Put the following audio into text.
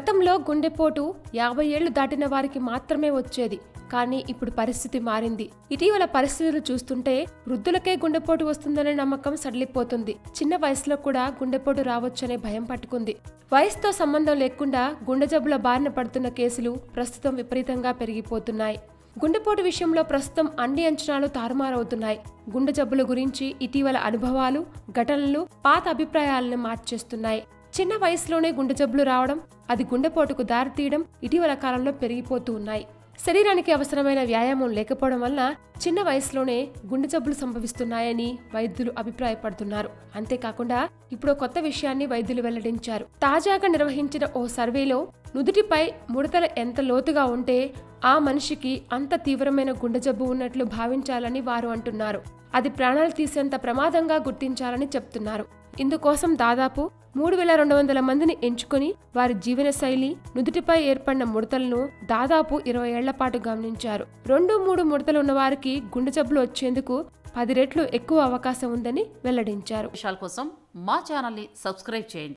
గతంలో గుండెపోటు యాభై ఏళ్లు దాటిన వారికి మాత్రమే వచ్చేది కానీ ఇప్పుడు పరిస్థితి మారింది ఇటీవల పరిస్థితులు చూస్తుంటే వృద్ధులకే గుండెపోటు వస్తుందనే నమ్మకం సడలిపోతుంది చిన్న వయసులో కూడా గుండెపోటు రావచ్చనే భయం పట్టుకుంది వయసుతో సంబంధం లేకుండా గుండె జబ్బుల బారిన పడుతున్న కేసులు ప్రస్తుతం విపరీతంగా పెరిగిపోతున్నాయి గుండెపోటు విషయంలో ప్రస్తుతం అన్ని అంచనాలు తారుమారవుతున్నాయి గుండె జబ్బుల గురించి ఇటీవల అనుభవాలు ఘటనలు పాత అభిప్రాయాలను మార్చేస్తున్నాయి చిన్న వయసులోనే గుండె జబ్బులు రావడం అది గుండెపోటుకు దారితీయడం ఇటీవల కాలంలో పెరిగిపోతూ ఉన్నాయి శరీరానికి అవసరమైన వ్యాయామం లేకపోవడం వల్ల చిన్న వయసులోనే గుండె జబ్బులు సంభవిస్తున్నాయని వైద్యులు అభిప్రాయపడుతున్నారు అంతేకాకుండా ఇప్పుడు ఓ కొత్త విషయాన్ని వైద్యులు వెల్లడించారు తాజాగా నిర్వహించిన ఓ సర్వేలో నుదుటిపై ముడతలు ఎంత లోతుగా ఉంటే ఆ మనిషికి అంత తీవ్రమైన గుండె జబ్బు ఉన్నట్లు భావించాలని వారు అంటున్నారు అది ప్రాణాలు తీసేంత ప్రమాదంగా గుర్తించాలని చెప్తున్నారు ఇందుకోసం దాదాపు మూడు వేల రెండు వందల మందిని ఎంచుకొని వారి జీవన శైలి నుదుటిపై ఏర్పడిన ముడతలను దాదాపు ఇరవై ఏళ్ల పాటు గమనించారు రెండు మూడు ముడతలు ఉన్న వారికి గుండె జబ్బులు వచ్చేందుకు పది రెట్లు ఎక్కువ అవకాశం ఉందని వెల్లడించారు విషయాల కోసం మా ఛానల్ని సబ్స్క్రైబ్ చేయండి